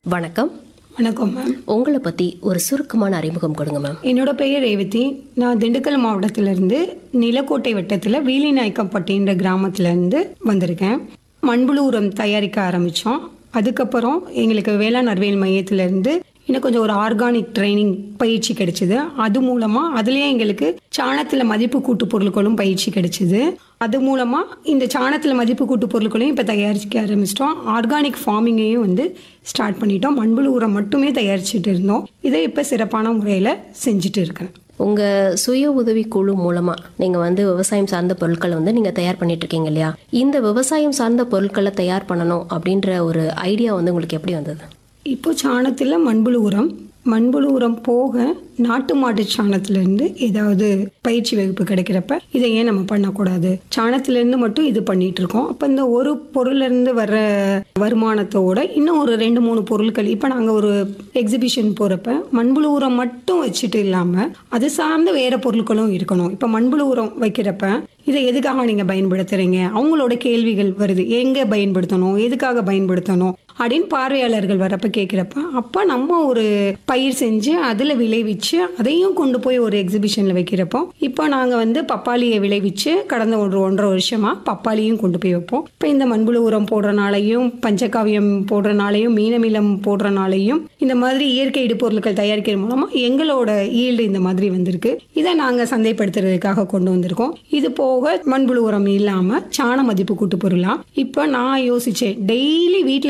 வணக்கம் வணக்கம் மேம் உங்களை பத்தி ஒரு சுருக்கமான அறிமுகம் கொடுங்க மேம் என்னோட பெயர் ரேவதி நான் திண்டுக்கல் மாவட்டத்திலிருந்து நிலக்கோட்டை வட்டத்தில் வீலிநாயக்கப்பட்டின்ற கிராமத்திலேருந்து வந்திருக்கேன் மண்புழு உரம் தயாரிக்க ஆரம்பித்தோம் அதுக்கப்புறம் எங்களுக்கு வேளாண் அறிவியல் மையத்திலேருந்து இன்னும் கொஞ்சம் ஒரு ஆர்கானிக் ட்ரைனிங் பயிற்சி கிடைச்சிது அது மூலமாக அதுலேயே எங்களுக்கு சாணத்தில் மதிப்பு கூட்டு பொருட்களும் பயிற்சி கிடைச்சிது அது மூலமாக இந்த சாணத்தில் மதிப்பு கூட்டு பொருட்களையும் இப்போ தயாரிக்க ஆரம்பிச்சிட்டோம் ஆர்கானிக் ஃபார்மிங்கையும் வந்து ஸ்டார்ட் பண்ணிட்டோம் மண்புழு உரம் மட்டுமே தயாரிச்சுட்டு இருந்தோம் இதை இப்போ சிறப்பான முறையில் செஞ்சுட்டு இருக்கேன் உங்க சுய உதவி குழு மூலமா நீங்க வந்து விவசாயம் சார்ந்த பொருட்களை வந்து நீங்க தயார் பண்ணிட்டு இருக்கீங்க இல்லையா இந்த விவசாயம் சார்ந்த பொருட்களை தயார் பண்ணணும் அப்படின்ற ஒரு ஐடியா வந்து உங்களுக்கு எப்படி வந்தது இப்போ சாணத்தில் மண்புழு உரம் மண்புழு உரம் போக நாட்டு மாட்டு சாணத்திலேருந்து ஏதாவது பயிற்சி வகுப்பு கிடைக்கிறப்ப இதை ஏன் நம்ம பண்ணக்கூடாது சாணத்திலேருந்து மட்டும் இது பண்ணிட்டு இருக்கோம் அப்போ இந்த ஒரு பொருள்லேருந்து வர்ற வருமானத்தோட இன்னும் ஒரு ரெண்டு மூணு பொருட்கள் இப்போ நாங்கள் ஒரு எக்ஸிபிஷன் போகிறப்ப மண்புழு உரம் மட்டும் வச்சுட்டு இல்லாமல் அது சார்ந்த வேற பொருட்களும் இருக்கணும் இப்போ மண்புழு உரம் வைக்கிறப்ப இதை எதுக்காக நீங்கள் பயன்படுத்துறீங்க அவங்களோட கேள்விகள் வருது எங்கே பயன்படுத்தணும் எதுக்காக பயன்படுத்தணும் அப்படின்னு பார்வையாளர்கள் வரப்ப கேட்குறப்ப அப்போ நம்ம ஒரு பயிர் செஞ்சு அதில் விளைவிச்சு அதையும் கொண்டு போய் ஒரு எக்ஸிபிஷனில் வைக்கிறப்போ இப்போ நாங்கள் வந்து பப்பாளியை விளைவிச்சு கடந்த ஒரு ஒன்றரை வருஷமாக பப்பாளியும் கொண்டு போய் வைப்போம் இப்போ இந்த மண்புழு உரம் போடுறனாலையும் பஞ்சகாவியம் போடுறனாலையும் மீனமிலம் போடுறனாலையும் இந்த மாதிரி இயற்கை இடுபொருட்கள் தயாரிக்கிறது மூலமாக எங்களோட ஈல்டு இந்த மாதிரி வந்திருக்கு இதை நாங்கள் சந்தைப்படுத்துறதுக்காக கொண்டு வந்திருக்கோம் இது போக மண்புழு உரம் இல்லாமல் சாண மதிப்பு கூட்டு பொருளாக இப்போ நான் யோசிச்சேன் டெய்லி வீட்டில்